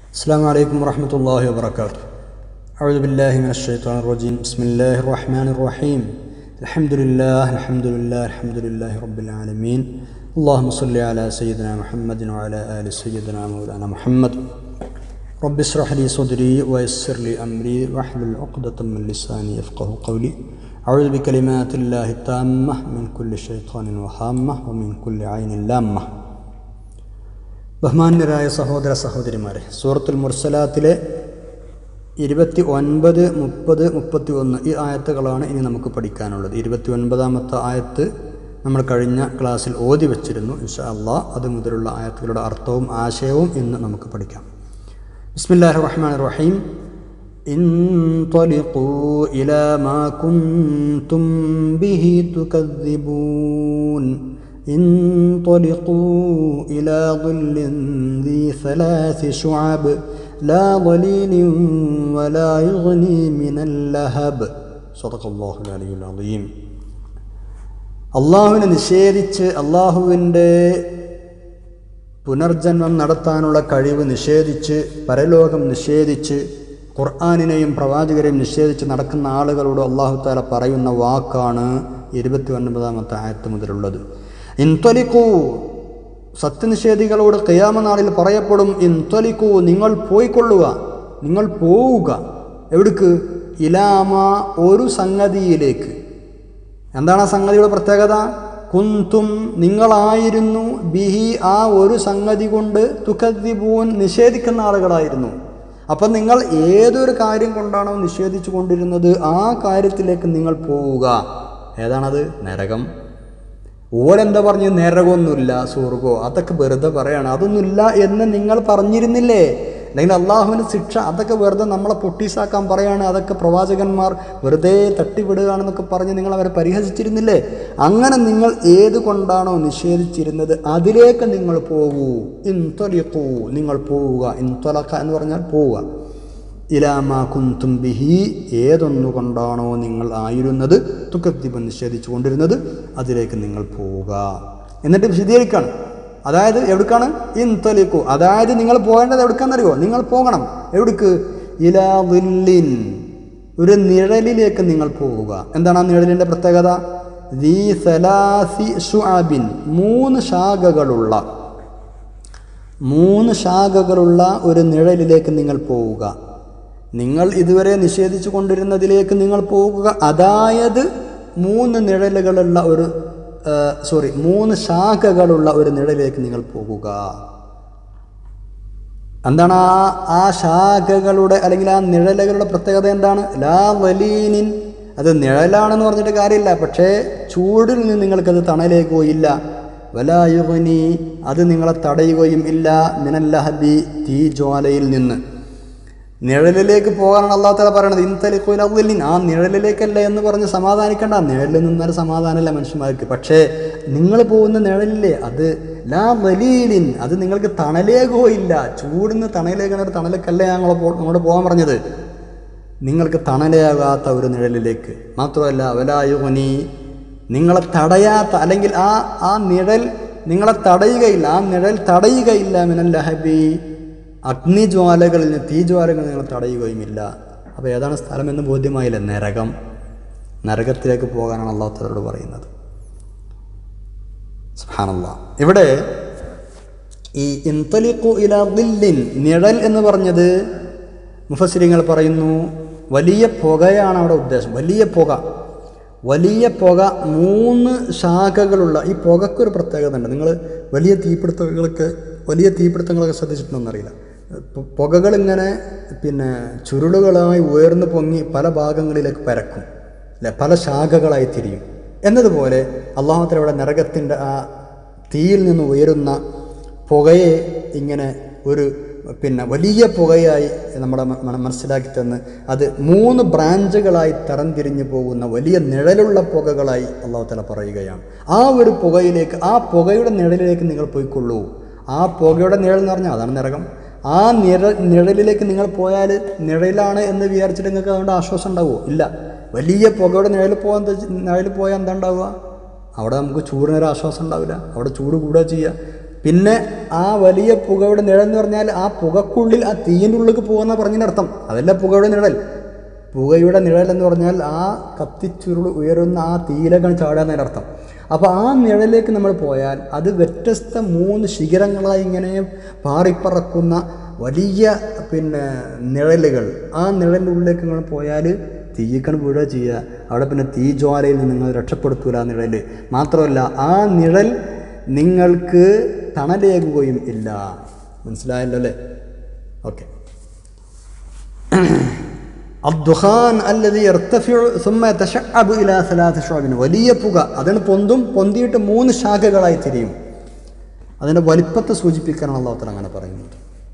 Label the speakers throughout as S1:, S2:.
S1: السلام عليكم ورحمة الله وبركاته أعوذ بالله من الشيطان الرجيم بسم الله الرحمن الرحيم الحمد لله الحمد لله الحمد لله رب العالمين اللهم صل على سيدنا محمد وعلى آل سيدنا مولانا محمد رب اشرح لي صدري ويسر لي أمري واحلل عقدة من لساني يفقه قولي أعوذ بكلمات الله التامة من كل شيطان وهامة ومن كل عين لامة ബഹ്മാന്യരായ സഹോദര സഹോദരിമാരെ സൂറത്തുൽ മുർസലാത്തിലെ ഇരുപത്തി ഒൻപത് മുപ്പത് മുപ്പത്തി ഒന്ന് ഈ ആയത്തുകളാണ് ഇനി നമുക്ക് പഠിക്കാനുള്ളത് ഇരുപത്തി ഒൻപതാമത്തെ ആയത്ത് നമ്മൾ കഴിഞ്ഞ ക്ലാസ്സിൽ ഓതി വച്ചിരുന്നു ഇൻഷാ അള്ളാ അത് മുതലുള്ള ആയത്തുകളുടെ അർത്ഥവും ആശയവും ഇന്ന് നമുക്ക് പഠിക്കാം ബിസ്മില്ലാഹി റഹ്മാൻ റഹീം انطلقوا إلى ما كنتم به تكذبون انطلقوا إلى ظل ذي ثلاث شعب لا ظليل ولا يغني من اللهب صدق الله العلي العظيم അള്ളാഹുവിനെ നിഷേധിച്ച് അള്ളാഹുവിൻ്റെ പുനർജന്മം നടത്താനുള്ള കഴിവ് നിഷേധിച്ച് പരലോകം നിഷേധിച്ച് ഖുർആാനിനെയും പ്രവാചകരെയും നിഷേധിച്ച് നടക്കുന്ന ആളുകളോട് അള്ളാഹു താല പറയുന്ന വാക്കാണ് ഇരുപത്തി ഒൻപതാമത്തെ ആയത്ത് മുതലുള്ളത് ഇൻതൊലിക്കൂ സത്യനിഷേധികളോട് കയ്യാമ നാളിൽ പറയപ്പെടും ഇൻതൊലിക്കൂ നിങ്ങൾ പോയിക്കൊള്ളുക നിങ്ങൾ പോവുക എവിടേക്ക് ഇലാമ ഒരു സംഗതിയിലേക്ക് എന്താണ് ആ സംഗതിയുടെ പ്രത്യേകത കുന്തും നിങ്ങളായിരുന്നു ബിഹി ആ ഒരു സംഗതി കൊണ്ട് തുക്കദ്ദിബൂൻ നിഷേധിക്കുന്ന ആളുകളായിരുന്നു അപ്പം നിങ്ങൾ ഏതൊരു കാര്യം കൊണ്ടാണോ നിഷേധിച്ചു കൊണ്ടിരുന്നത് ആ കാര്യത്തിലേക്ക് നിങ്ങൾ പോവുക ഏതാണത് നരകം ഓരെന്താ പറഞ്ഞു നരകമൊന്നുമില്ല സ്വർഗോ അതൊക്കെ വെറുതെ പറയാണ് അതൊന്നുമില്ല എന്ന് നിങ്ങൾ പറഞ്ഞിരുന്നില്ലേ അല്ലെങ്കിൽ അള്ളാഹുവിന് ശിക്ഷ അതൊക്കെ വെറുതെ നമ്മളെ പൊട്ടീസാക്കാൻ പറയാണ് അതൊക്കെ പ്രവാചകന്മാർ വെറുതെ തട്ടിവിടുകയാണെന്നൊക്കെ പറഞ്ഞ് നിങ്ങൾ അവരെ പരിഹസിച്ചിരുന്നില്ലേ അങ്ങനെ നിങ്ങൾ ഏത് കൊണ്ടാണോ നിഷേധിച്ചിരുന്നത് അതിലേക്ക് നിങ്ങൾ പോകൂ ഇൻതൊലിക്കൂ നിങ്ങൾ പോവുക ഇൻതൊലക്ക എന്ന് പറഞ്ഞാൽ പോവുക ഇലാമാ കുന്തും ബിഹി ഏതൊന്നുകൊണ്ടാണോ നിങ്ങൾ ആയിരുന്നത് തുക്കത്തിപ്പം നിഷേധിച്ചു കൊണ്ടിരുന്നത് അതിലേക്ക് നിങ്ങൾ പോവുക എന്നിട്ട് വിശദീകരിക്കണം അതായത് എവിടേക്കാണ് ഇൻതൊലിക്കു അതായത് നിങ്ങൾ പോകേണ്ടത് എവിടേക്കാണെന്നറിയോ നിങ്ങൾ പോകണം എവിടേക്ക് ഇലാവില്ലിൻ ഒരു നിഴലിലേക്ക് നിങ്ങൾ പോവുക എന്താണ് ആ നിഴലിൻ്റെ പ്രത്യേകത ദീ സലാസി ഷുആബിൻ മൂന്ന് ശാഖകളുള്ള മൂന്ന് ശാഖകളുള്ള ഒരു നിഴലിലേക്ക് നിങ്ങൾ പോവുക നിങ്ങൾ ഇതുവരെ നിഷേധിച്ചു കൊണ്ടിരുന്നതിലേക്ക് നിങ്ങൾ പോകുക അതായത് മൂന്ന് നിഴലുകളുള്ള ഒരു സോറി മൂന്ന് ശാഖകളുള്ള ഒരു നിഴലിലേക്ക് നിങ്ങൾ പോകുക എന്താണ് ആ ആ ശാഖകളുടെ അല്ലെങ്കിൽ ആ നിഴലുകളുടെ പ്രത്യേകത എന്താണ് ലാ വലീനിൻ അത് നിഴലാണെന്ന് പറഞ്ഞിട്ട് കാര്യമില്ല പക്ഷേ ചൂടിൽ നിന്ന് നിങ്ങൾക്കത് തണലേക്കുകയില്ല വലായുഗനി അത് നിങ്ങളെ തടയുകയും ഇല്ല മിനല്ലഹബി തീ ജ്വാലയിൽ നിന്ന് നിഴലിലേക്ക് പോകാനാണ് അള്ളാഹു തല പറയണത് ഇൻതലിക്കുലിൻ ആ നിഴലിലേക്കല്ല എന്ന് പറഞ്ഞ് സമാധാനിക്കേണ്ട നിഴലിൽ നിന്നാൽ സമാധാനമല്ല മനുഷ്യന്മാർക്ക് പക്ഷേ നിങ്ങൾ പോകുന്ന നിഴലില്ലേ അത് ലാ വലിയിലിൻ അത് നിങ്ങൾക്ക് തണലേകുകയില്ല ചൂടിന്ന് തണലേക്കുന്ന ഒരു തണലേക്കല്ല ഞങ്ങൾ അങ്ങോട്ട് പോകാൻ പറഞ്ഞത് നിങ്ങൾക്ക് തണലേകാത്ത ഒരു നിഴലിലേക്ക് മാത്രമല്ല അവലായുഗനി നിങ്ങളെ തടയാത്ത അല്ലെങ്കിൽ ആ ആ നിഴൽ നിങ്ങളെ തടയുകയില്ല ആ നിഴൽ തടയുകയില്ല മിനൽ ലഹബി അഗ്നിജ്വാലകളിൽ നിന്ന് തീജ്വാലകളിൽ നിങ്ങൾ തടയുകയുമില്ല അപ്പോൾ ഏതാണ് സ്ഥലമെന്ന് ബോധ്യമായില്ല നരകം നരകത്തിലേക്ക് പോകാനാണ് അള്ളാഹു തലോട് പറയുന്നത് സുഹാനല്ല ഇവിടെ ഈ ഇൻതലിഖു ഇല ദില്ലിൻ നിഴൽ എന്ന് പറഞ്ഞത് മുഫസിരിങ്ങൾ പറയുന്നു വലിയ പുകയാണ് അവിടെ ഉദ്ദേശം വലിയ പുക വലിയ പുക മൂന്ന് ശാഖകളുള്ള ഈ പുകക്കൊരു പ്രത്യേകത ഉണ്ട് നിങ്ങൾ വലിയ തീപിടുത്തങ്ങളൊക്കെ വലിയ തീപിടുത്തങ്ങളൊക്കെ ശ്രദ്ധിച്ചിട്ടുണ്ടോയെന്നറിയില്ല പുകകൾ ഇങ്ങനെ പിന്നെ ചുരുളുകളായി ഉയർന്നു പൊങ്ങി പല ഭാഗങ്ങളിലേക്ക് പരക്കും അല്ലെ പല ശാഖകളായി തിരിയും എന്നതുപോലെ അള്ളാഹുത്തല ഇവിടെ നരകത്തിൻ്റെ ആ തീയിൽ നിന്ന് ഉയരുന്ന പുകയെ ഇങ്ങനെ ഒരു പിന്നെ വലിയ പുകയായി നമ്മുടെ മനസ്സിലാക്കി തന്ന് അത് മൂന്ന് ബ്രാഞ്ചുകളായി തരംതിരിഞ്ഞു പോകുന്ന വലിയ നിഴലുള്ള പുകകളായി അള്ളാഹുത്തല പറയുകയാണ് ആ ഒരു പുകയിലേക്ക് ആ പുകയുടെ നിഴലിലേക്ക് നിങ്ങൾ പോയിക്കൊള്ളൂ ആ പുകയുടെ നിഴൽ എന്ന് പറഞ്ഞാൽ അതാണ് നരകം ആ നിഴ നിഴലിലേക്ക് നിങ്ങൾ പോയാൽ നിഴലാണ് എന്ന് വിചാരിച്ചിട്ട് നിങ്ങൾക്ക് അതുകൊണ്ട് ആശ്വാസം ഉണ്ടാവുമോ ഇല്ല വലിയ പുകയുടെ നിഴൽ പോകാൻ നിഴൽ പോയാൽ എന്താ ഉണ്ടാവുക അവിടെ നമുക്ക് ചൂടിനൊരു ആശ്വാസം ഉണ്ടാവില്ല അവിടെ ചൂട് കൂടുക ചെയ്യുക പിന്നെ ആ വലിയ പുകയുടെ നിഴൽ എന്ന് പറഞ്ഞാൽ ആ പുകക്കുള്ളിൽ ആ തീയിൻ്റെ ഉള്ളിലേക്ക് പോകുന്ന പറഞ്ഞതിനർത്ഥം അതല്ല പുകയുടെ നിഴൽ പുകയുടെ നിഴൽ എന്ന് പറഞ്ഞാൽ ആ കത്തിച്ചുരുൾ ഉയരുന്ന ആ തീയിലേക്കാണ് ചാടുക എന്നതിനർത്ഥം അപ്പോൾ ആ നിഴലിലേക്ക് നമ്മൾ പോയാൽ അത് വ്യത്യസ്ത മൂന്ന് ശിഖരങ്ങളായി ഇങ്ങനെ പാറിപ്പറക്കുന്ന വലിയ പിന്നെ നിഴലുകൾ ആ നിഴലിൻ്റെ ഉള്ളിലേക്ക് നിങ്ങൾ പോയാൽ തീയിക്കണ് വീഴുക ചെയ്യുക അവിടെ പിന്നെ തീ ജ്വാലയിൽ നിന്ന് നിങ്ങൾ രക്ഷപ്പെടുത്തൂല ആ നിഴൽ മാത്രമല്ല ആ നിഴൽ നിങ്ങൾക്ക് തണലേകുകയും ഇല്ല മനസ്സിലായല്ലോ അല്ലേ ഓക്കെ അദ്ദുഹാൻ അല്ലതി ഇർത്തഫിഉ സുമ്മ തശഅബു ഇലാ സലാത്ത് ഷുഅബിൻ വലിയ പുക അതിന് പൊന്തും പൊന്തിയിട്ട് മൂന്ന് ശാഖകളായി തിരിയും അതിൻ്റെ വലിപ്പത്തെ സൂചിപ്പിക്കാനാണ് അള്ളാഹു തആല അങ്ങനെ പറയുന്നത്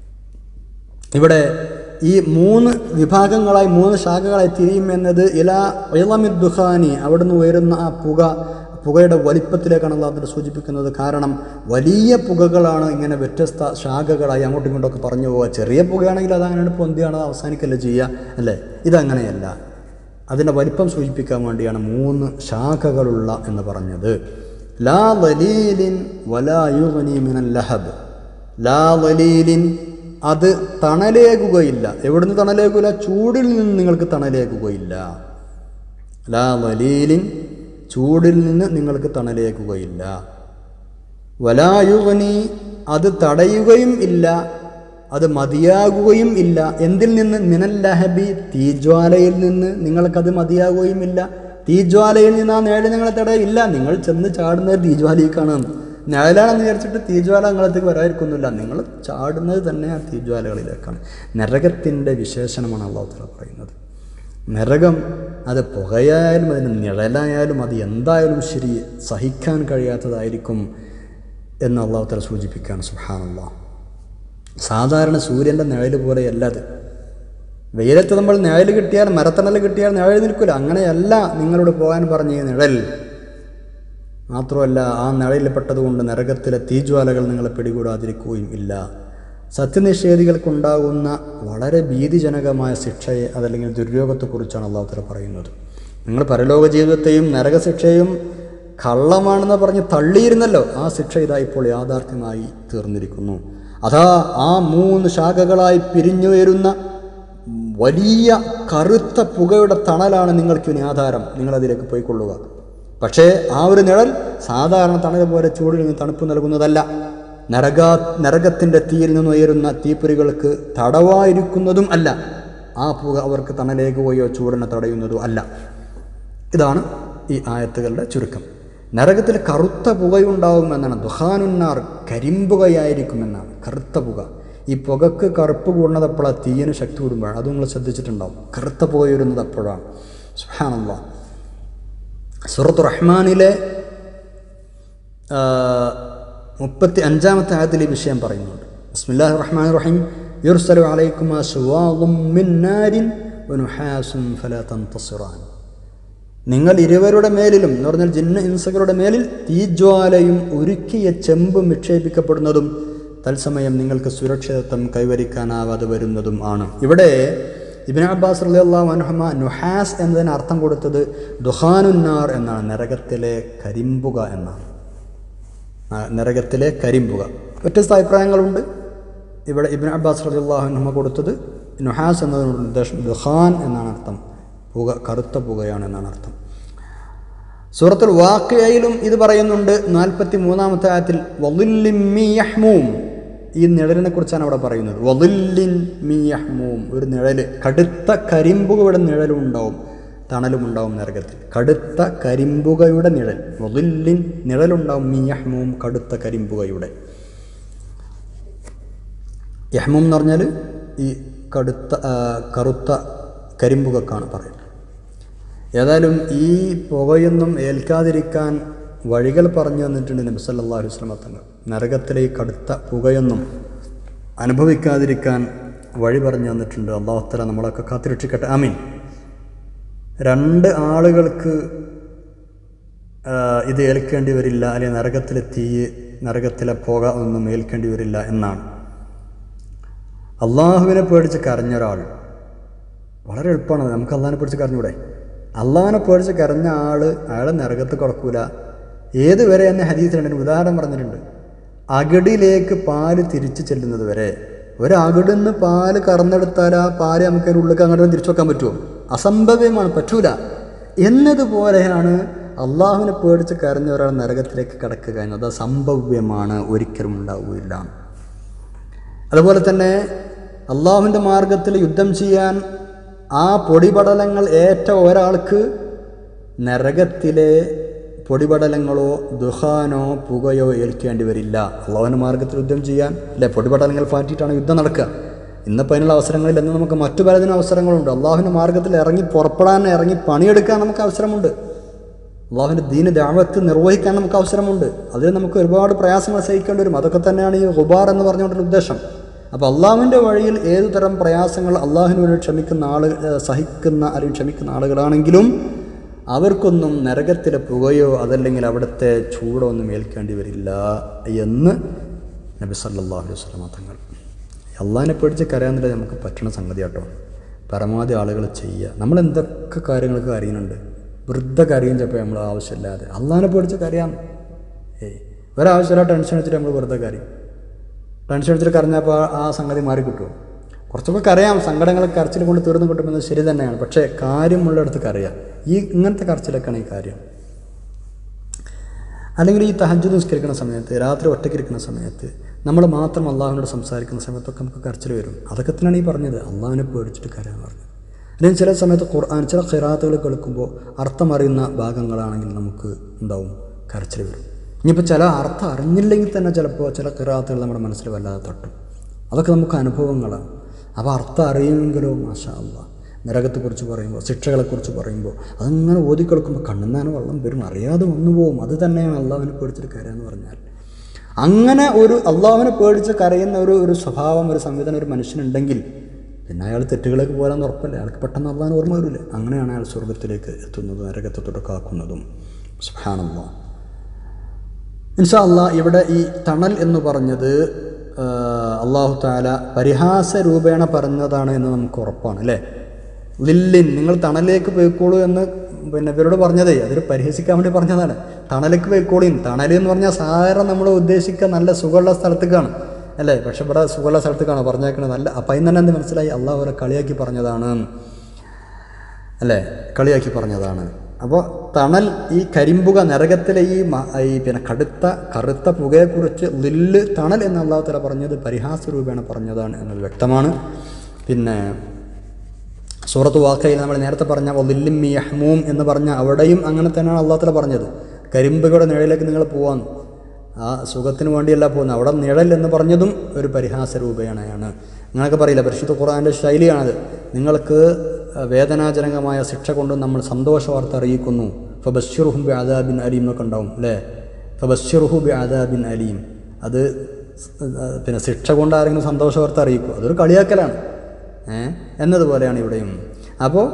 S1: ഇവിടെ ഈ മൂന്ന് വിഭാഗങ്ങളായി മൂന്ന് ശാഖകളായി തിരിയും എന്നത് ഇലാ ഇളമിദ് ദുഖാനി അവിടുന്ന് ഉയരുന്ന ആ പുക പുകയുടെ വലിപ്പത്തിലേക്കാണ് അള്ളാഹു സൂചിപ്പിക്കുന്നത് കാരണം വലിയ പുകകളാണ് ഇങ്ങനെ വ്യത്യസ്ത ശാഖകളായി അങ്ങോട്ടും ഇങ്ങോട്ടൊക്കെ പറഞ്ഞു പോവുക ചെറിയ പുകയാണെങ്കിൽ അത് അങ്ങനെ പൊന്തിയാണ് അവസാനിക്കല്ലേ ചെയ്യുക അല്ലേ ഇതങ്ങനെയല്ല അതിൻ്റെ വലിപ്പം സൂചിപ്പിക്കാൻ വേണ്ടിയാണ് മൂന്ന് ശാഖകളുള്ള എന്ന് പറഞ്ഞത് ലാ വലീലിൻ വലാ യുഗ്നി മിനൽ ലഹബ് ലാ വലീലിൻ അത് തണലേകുകയില്ല എവിടുന്ന് തണലേകുക ചൂടിൽ നിന്ന് നിങ്ങൾക്ക് തണലേകുകയില്ല ലാ വലീലിൻ ചൂടിൽ നിന്ന് നിങ്ങൾക്ക് തണലേക്കുകയില്ല വലായുവനി അത് തടയുകയും ഇല്ല അത് മതിയാകുകയും ഇല്ല എന്തിൽ നിന്ന് മിനൽ ലഹബി തീജ്വാലയിൽ നിന്ന് നിങ്ങൾക്കത് മതിയാകുകയും ഇല്ല തീജ്വാലയിൽ നിന്ന് ആ നേഴൽ നിങ്ങളെ തടയില്ല നിങ്ങൾ ചെന്ന് ചാടുന്നത് തീജ്വാലയിലേക്കാണ് നിഴലാണെന്ന് വിചാരിച്ചിട്ട് തീജ്വാല നിങ്ങളത്തേക്ക് വരാതിരിക്കുന്നില്ല നിങ്ങൾ ചാടുന്നത് തന്നെ ആ തീജ്വാലകളിലേക്കാണ് നരകത്തിൻ്റെ വിശേഷണമാണ് അള്ളാഹു തല പറയുന്നത് നരകം അത് പുകയായാലും അതിന് നിഴലായാലും അത് എന്തായാലും ശരി സഹിക്കാൻ കഴിയാത്തതായിരിക്കും എന്ന് അള്ളാഹു തല സൂചിപ്പിക്കുകയാണ് സുഹാനുള്ള സാധാരണ സൂര്യൻ്റെ നിഴൽ പോലെയല്ല അത് വെയിലത്ത് നമ്മൾ നിഴൽ കിട്ടിയാൽ മരത്തണൽ കിട്ടിയാൽ നിഴൽ നിൽക്കില്ല അങ്ങനെയല്ല നിങ്ങളോട് പോകാൻ പറഞ്ഞ ഈ നിഴൽ മാത്രമല്ല ആ നിഴലിൽപ്പെട്ടതുകൊണ്ട് നരകത്തിലെ തീജ്വാലകൾ നിങ്ങളെ പിടികൂടാതിരിക്കുകയും ഇല്ല സത്യനിഷേധികൾക്കുണ്ടാകുന്ന വളരെ ഭീതിജനകമായ ശിക്ഷയെ അതല്ലെങ്കിൽ ദുര്യോഗത്തെക്കുറിച്ചാണ് അള്ളാഹുത്തല പറയുന്നത് നിങ്ങൾ പരലോക ജീവിതത്തെയും നരകശിക്ഷയും കള്ളമാണെന്ന് പറഞ്ഞ് തള്ളിയിരുന്നല്ലോ ആ ശിക്ഷ ഇതാ ഇപ്പോൾ യാഥാർത്ഥ്യമായി തീർന്നിരിക്കുന്നു അതാ ആ മൂന്ന് ശാഖകളായി പിരിഞ്ഞുയരുന്ന വലിയ കറുത്ത പുകയുടെ തണലാണ് നിങ്ങൾക്ക് ഇനി ആധാരം നിങ്ങളതിലേക്ക് പോയിക്കൊള്ളുക പക്ഷേ ആ ഒരു നിഴൽ സാധാരണ തണൽ പോലെ ചൂടിൽ നിന്ന് തണുപ്പ് നൽകുന്നതല്ല നരക നരകത്തിൻ്റെ തീയിൽ നിന്ന് ഉയരുന്ന തീപ്പൊരികൾക്ക് തടവായിരിക്കുന്നതും അല്ല ആ പുക അവർക്ക് തണലേകുകയോ ചൂടിനെ തടയുന്നതോ അല്ല ഇതാണ് ഈ ആയത്തുകളുടെ ചുരുക്കം നരകത്തിൽ കറുത്ത പുകയുണ്ടാകുമെന്നാണ് ദുഹാനുന്നാർ കരിമ്പുകയായിരിക്കുമെന്നാണ് കറുത്ത പുക ഈ പുകക്ക് കറുപ്പ് കൂടുന്നത് എപ്പോഴാണ് തീയന് ശക്തി കൂടുമ്പോഴാണ് അത് നിങ്ങൾ ശ്രദ്ധിച്ചിട്ടുണ്ടാവും കറുത്ത പുകയുരുന്നത് എപ്പോഴാണ് സുഹാനുള്ള സുറത്ത് റഹ്മാനിലെ മുപ്പത്തി അഞ്ചാമത്തെ ആയത്തിൽ ഈ വിഷയം പറയുന്നുണ്ട് ബിസ്മില്ലാഹി റഹ്മാൻ റഹീം യുർസലു അലൈക്കും മിൻ നാരിൻ വനുഹാസും ഫലാ തന്തസിറാൻ നിങ്ങൾ ഇരുവരുടെ മേലിലും എന്ന് പറഞ്ഞാൽ ജിന്ന ഇൻസകളുടെ മേലിൽ തീജ്വാലയും ഉരുക്കിയ ചെമ്പും നിക്ഷേപിക്കപ്പെടുന്നതും തത്സമയം നിങ്ങൾക്ക് സുരക്ഷിതത്വം കൈവരിക്കാനാവാതെ വരുന്നതും ആണ് ഇവിടെ ഇബിൻ അബ്ബാസ് അള്ളാഹു അനുഹമ നുഹാസ് എന്നതിന് അർത്ഥം കൊടുത്തത് ദുഹാനുന്നാർ എന്നാണ് നരകത്തിലെ കരിമ്പുക എന്നാണ് ആ, നരകത്തിലെ കരിമ്പുക വ്യത്യസ്ത അഭിപ്രായങ്ങളുണ്ട് ഇവിടെ ഇബിൻ അബ്ബാസ് റളിയല്ലാഹു അൻഹുമ കൊടുത്തത് നുഹാസ് എന്നതിനുള്ള ഉദ്ദേശം ദുഹാൻ എന്നാണ് അർത്ഥം പുക കറുത്ത പുകയാണ് എന്നാണ് അർത്ഥം സൂറത്തുൽ വാക്കയിലും ഇത് പറയുന്നുണ്ട് നാൽപ്പത്തി മൂന്നാമത്തെ ആയത്തിൽ വലുല്ലിൻ മീ യഹ്മൂം ഈ നിഴലിനെ കുറിച്ചാണ് അവിടെ പറയുന്നത് വലുല്ലിൻ മീ യഹ്മൂം ഒരു നിഴല് കടുത്ത കരിമ്പുകയുടെ നിഴലും ഉണ്ടാവും തണലും ഉണ്ടാവും നരകത്തിൽ കടുത്ത കരിമ്പുകയുടെ നിഴൽ വലുല്ലിൻ നിഴലുണ്ടാവും മീ യഹ്മൂം കടുത്ത കരിമ്പുകയുടെ യഹ്മൂം എന്ന് പറഞ്ഞാൽ ഈ കടുത്ത ആ, കറുത്ത കരിമ്പുകക്കാണ് പറയുന്നത് ഏതായാലും ഈ പുകയൊന്നും ഏൽക്കാതിരിക്കാൻ വഴികൾ പറഞ്ഞു തന്നിട്ടുണ്ട് നബി സല്ലല്ലാഹു അലൈഹി വസല്ലം തങ്ങൾ നരകത്തിലെ ഈ കടുത്ത പുകയൊന്നും അനുഭവിക്കാതിരിക്കാൻ വഴി പറഞ്ഞു തന്നിട്ടുണ്ട് അള്ളാഹുത്തല നമ്മളൊക്കെ കാത്തിരക്ഷിക്കട്ടെ ആമീൻ രണ്ട് ആളുകൾക്ക് ആ, ഇത് ഏൽക്കേണ്ടി വരില്ല അല്ലെങ്കിൽ നരകത്തിലെ തീ നരകത്തിലെ പുക ഒന്നും ഏൽക്കേണ്ടി വരില്ല എന്നാണ് അള്ളാഹുവിനെ പേടിച്ച് കരഞ്ഞ ഒരാൾ വളരെ എളുപ്പമാണ് നമുക്ക് അള്ളാഹിനെ പേടിച്ച് കരഞ്ഞൂടെ അള്ളാഹിനെ പേടിച്ച് കരഞ്ഞ ആൾ അയാളെ നരകത്ത് കൊടുക്കൂല ഏതുവരെ എന്നെ ഹദീസിലുണ്ട് ഒരു ഉദാഹരണം പറഞ്ഞിട്ടുണ്ട് അകടിലേക്ക് പാല് തിരിച്ചു ചെല്ലുന്നത് വരെ ഒരകടിന്ന് പാല് കറന്നെടുത്താൽ ആ പാല് നമുക്ക് അതിൻ്റെ ഉള്ളിൽ അങ്ങോട്ട് തിരിച്ചു വെക്കാൻ പറ്റുമോ അസംഭവ്യമാണ് പറ്റൂല എന്നതുപോലെയാണ് അള്ളാഹുവിനെ പേടിച്ച് കരഞ്ഞ ഒരാൾ നരകത്തിലേക്ക് കടക്കുക എന്നത് അസംഭവ്യമാണ് ഒരിക്കലും ഉണ്ടാവുകയില്ല അതുപോലെ തന്നെ അള്ളാഹുവിൻ്റെ മാർഗത്തിൽ യുദ്ധം ചെയ്യാൻ ആ പൊടിപടലങ്ങൾ ഏറ്റ ഒരാൾക്ക് നരകത്തിലെ പൊടിപടലങ്ങളോ ദുഹാനോ പുകയോ ഏൽക്കേണ്ടി വരില്ല അള്ളാഹുവിൻ്റെ മാർഗത്തിൽ യുദ്ധം ചെയ്യാൻ അല്ലെ പൊടിപടലങ്ങൾ പാറ്റിയിട്ടാണ് യുദ്ധം നടക്കുക ഇന്നിപ്പോൾ അതിനുള്ള അവസരങ്ങളിൽ എന്ന് നമുക്ക് മറ്റു പലതിനും അവസരങ്ങളുണ്ട് അള്ളാഹുവിൻ്റെ മാർഗത്തിൽ ഇറങ്ങി പുറപ്പെടാൻ ഇറങ്ങി പണിയെടുക്കാൻ നമുക്ക് അവസരമുണ്ട് അള്ളാഹുവിൻ്റെ ദീന ദാവത്ത് നിർവഹിക്കാൻ നമുക്ക് അവസരമുണ്ട് അതിൽ നമുക്ക് ഒരുപാട് പ്രയാസങ്ങൾ സഹിക്കേണ്ടി വരും അതൊക്കെ തന്നെയാണ് ഈ ഹുബാർ എന്ന് പറഞ്ഞുകൊണ്ടുള്ള ഉദ്ദേശം അപ്പോൾ അള്ളാഹുവിൻ്റെ വഴിയിൽ ഏതു തരം പ്രയാസങ്ങൾ അള്ളാഹുവിന് വേണ്ടി ക്ഷമിക്കുന്ന ആളുകൾ സഹിക്കുന്ന അല്ലെങ്കിൽ ക്ഷമിക്കുന്ന ആളുകളാണെങ്കിലും അവർക്കൊന്നും നരകത്തിലെ പുകയോ അതല്ലെങ്കിൽ അവിടുത്തെ ചൂടോ ഒന്നും ഏൽക്കേണ്ടി വരില്ല എന്ന് നബി സല്ലല്ലാഹു അലൈഹി വസല്ലം തങ്ങൾ അള്ളാഹിനെ പേടിച്ച് കരയാന്നില്ല നമുക്ക് പറ്റുന്ന സംഗതി കേട്ടോ പരമാവധി ആളുകൾ ചെയ്യുക നമ്മൾ എന്തൊക്കെ കാര്യങ്ങൾക്ക് കരയുന്നുണ്ട് വൃദ്ധ കരയും ചിലപ്പോൾ നമ്മൾ ആവശ്യമില്ലാതെ അള്ളാഹിനെ പേടിച്ച് കരയാം ഏയ് ഒരാവശ്യമില്ല ടെൻഷൻ വെച്ചിട്ട് നമ്മൾ വെറുതെ കരയും ടെൻഷൻ അടിച്ചിട്ട് കരഞ്ഞപ്പോൾ ആ സംഗതി മാറി കിട്ടുമോ കുറച്ചൊക്കെ കരയാം സങ്കടങ്ങൾ കരച്ചിൽ കൊണ്ട് തീർന്നു കിട്ടുമെന്നത് ശരി തന്നെയാണ് പക്ഷേ കാര്യമുള്ളിടത്ത് കരയാം ഈ ഇങ്ങനത്തെ കരച്ചിലൊക്കെയാണ് ഈ കാര്യം അല്ലെങ്കിൽ ഈ തഹജ് നിസ്കരിക്കുന്ന സമയത്ത് രാത്രി ഒറ്റയ്ക്ക് ഇരിക്കുന്ന സമയത്ത് നമ്മൾ മാത്രം അള്ളാഹുവിനോട് സംസാരിക്കുന്ന സമയത്തൊക്കെ നമുക്ക് കരച്ചിൽ വരും അതൊക്കെ തന്നെയാണ് ഈ പറഞ്ഞത് അള്ളാഹുവിനെ പേടിച്ചിട്ട് കരയാൻ പറഞ്ഞത് അല്ലെങ്കിൽ ചില സമയത്ത് ഖുർആൻ ചില ഖിറാത്തുകൾ കേൾക്കുമ്പോൾ അർത്ഥം അറിയുന്ന ഭാഗങ്ങളാണെങ്കിൽ നമുക്ക് ഉണ്ടാവും കരച്ചിൽ വരും ഇനിയിപ്പോൾ ചില അർത്ഥം അറിഞ്ഞില്ലെങ്കിൽ തന്നെ ചിലപ്പോൾ ചില ഖിറാത്തുകൾ നമ്മുടെ മനസ്സിൽ വല്ലാതെ തട്ടും അതൊക്കെ നമുക്ക് അനുഭവങ്ങളാണ് അപ്പോൾ അർത്ഥം അറിയുമെങ്കിലോ മാഷാ അല്ല നരകത്തെക്കുറിച്ച് പറയുമ്പോൾ ശിക്ഷകളെക്കുറിച്ച് പറയുമ്പോൾ അതങ്ങനെ ഓതി കേൾക്കുമ്പോൾ കണ്ണുന്നാണ് വെള്ളം വരും അറിയാതെ വന്നു പോകും അത് തന്നെയാണ് അള്ളാഹുവിനെ പേടിച്ചിട്ട് കരയെന്ന് പറഞ്ഞാൽ അങ്ങനെ ഒരു അള്ളാഹുവിനെ പേടിച്ച് കരയുന്ന ഒരു ഒരു സ്വഭാവം ഒരു സംവിധാനം ഒരു മനുഷ്യനുണ്ടെങ്കിൽ പിന്നെ അയാൾ തെറ്റുകളേക്ക് പോകാൻ ഉറപ്പല്ലേ അയാൾക്ക് പെട്ടെന്ന് അള്ളാഹിന് ഓർമ്മ വരില്ലേ അങ്ങനെയാണ് അയാൾ സ്വർഗത്തിലേക്ക് എത്തുന്നതും നരകത്തെ തുടക്കാക്കുന്നതും സുഹാനുള്ള ഇൻഷാ അള്ളാ ഇവിടെ ഈ തണൽ എന്ന് പറഞ്ഞത് അള്ളാഹു താല പരിഹാസ രൂപേണ പറഞ്ഞതാണ് എന്ന് നമുക്ക് ഉറപ്പാണ് അല്ലേ ലില്ലിൻ നിങ്ങൾ തണലിലേക്ക് പോയിക്കോളൂ എന്ന് പിന്നെ ഇവരോട് പറഞ്ഞതേ അതൊരു പരിഹസിക്കാൻ വേണ്ടി പറഞ്ഞതാണ് തണലേക്ക് പോയിക്കോളിയും തണൽ എന്ന് പറഞ്ഞാൽ സാധാരണ നമ്മൾ ഉദ്ദേശിക്കുക നല്ല സുഖമുള്ള സ്ഥലത്തേക്കാണ് അല്ലേ പക്ഷെ ഇവിടെ സുഖമുള്ള സ്ഥലത്തേക്കാണ് പറഞ്ഞേക്കുന്നത് നല്ല അപ്പം അതിന് തന്നെ എന്ത് മനസ്സിലായി അള്ളാഹു അവരെ കളിയാക്കി പറഞ്ഞതാണ് അല്ലേ കളിയാക്കി പറഞ്ഞതാണ് അപ്പോൾ തണൽ ഈ കരിമ്പുക നരകത്തിലെ ഈ മ- ഈ പിന്നെ കടുത്ത കറുത്ത പുകയെക്കുറിച്ച് ലില്ല് തണൽ എന്ന് അള്ളാഹു തല പറഞ്ഞത് പരിഹാസ രൂപേണ പറഞ്ഞതാണ് എന്നത് വ്യക്തമാണ് പിന്നെ സൂറത്ത് വാക്കയിൽ നമ്മൾ നേരത്തെ പറഞ്ഞ വല്ലിം യഹ്മൂം എന്ന് പറഞ്ഞ അവിടെയും അങ്ങനെ തന്നെയാണ് അള്ളാഹു തല പറഞ്ഞത് കരിമ്പുകളുടെ നിഴലേക്ക് നിങ്ങൾ പോവാൻ ആ സുഖത്തിന് വേണ്ടിയല്ല പോകുന്നത് അവിടെ നിഴൽ എന്ന് പറഞ്ഞതും ഒരു പരിഹാസ രൂപേണയാണ് നിങ്ങളൊക്കെ പറയില്ല പരിശുദ്ധ ഖുർആൻ്റെ ശൈലിയാണത് നിങ്ങൾക്ക് വേദനാജനകമായ ശിക്ഷ കൊണ്ട് നമ്മൾ സന്തോഷ വാർത്ത അറിയിക്കുന്നു ഫബശ്റുഹും ബി ആദാബിൻ അലീം എന്നൊക്കെ ഉണ്ടാവും അല്ലേ ഫബശ്റുഹു ബി ആദാബിൻ അലീം അത് സ്- ആ, പിന്നെ ശിക്ഷ കൊണ്ട് ആരെങ്കിലും സന്തോഷ വാർത്ത അറിയിക്കും അതൊരു കളിയാക്കലാണ് ഏ എന്നതുപോലെയാണ് ഇവിടെയും അപ്പോൾ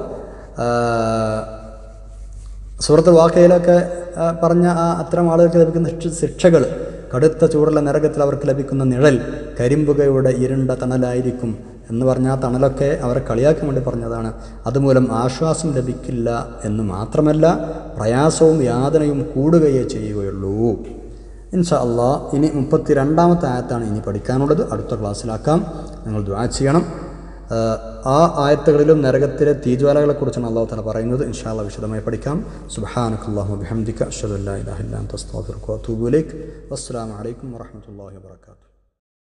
S1: സൂറത്ത് വാക്കയിലൊക്കെ ആ, പറഞ്ഞ ആ അത്തരം ആളുകൾക്ക് ലഭിക്കുന്ന ശിക്ഷ- ശിക്ഷകൾ കടുത്ത ചൂടുള്ള നരകത്തിൽ അവർക്ക് ലഭിക്കുന്ന നിഴൽ കരിമ്പുകയുടെ ഇരുണ്ട തണലായിരിക്കും എന്ന് പറഞ്ഞ ആ തണലൊക്കെ അവരെ കളിയാക്കാൻ വേണ്ടി പറഞ്ഞതാണ് അതുമൂലം ആശ്വാസം ലഭിക്കില്ല എന്ന് മാത്രമല്ല പ്രയാസവും യാതനയും കൂടുകയേ ചെയ്യുകയുള്ളൂ ഇൻഷാ അള്ളാ ഇനി മുപ്പത്തി രണ്ടാമത്തെ ആയത്താണ് ഇനി പഠിക്കാനുള്ളത് അടുത്ത ക്ലാസ്സിലാക്കാം നിങ്ങൾ ദ്വാ ചെയ്യണം ആഹ് ആ ആയത്തുകളിലും നരകത്തിലെ തീജ്വാലകളെക്കുറിച്ചാണ് അള്ളാഹു തല പറയുന്നത് ഇൻഷാ അള്ളാഹ് വിശദമായി പഠിക്കാം സുബ്ഹാനക്കല്ലാഹു ബിഹംദിക അഷ്ഹദു അല്ലാ ഇലാഹ ഇല്ലാ അൻത അസ്തഗ്ഫിറുക വഅതൂബു ഇലൈക് വസ്സലാമു അലൈക്കും വറഹ്മത്തുള്ളാഹി വബറകാതുഹു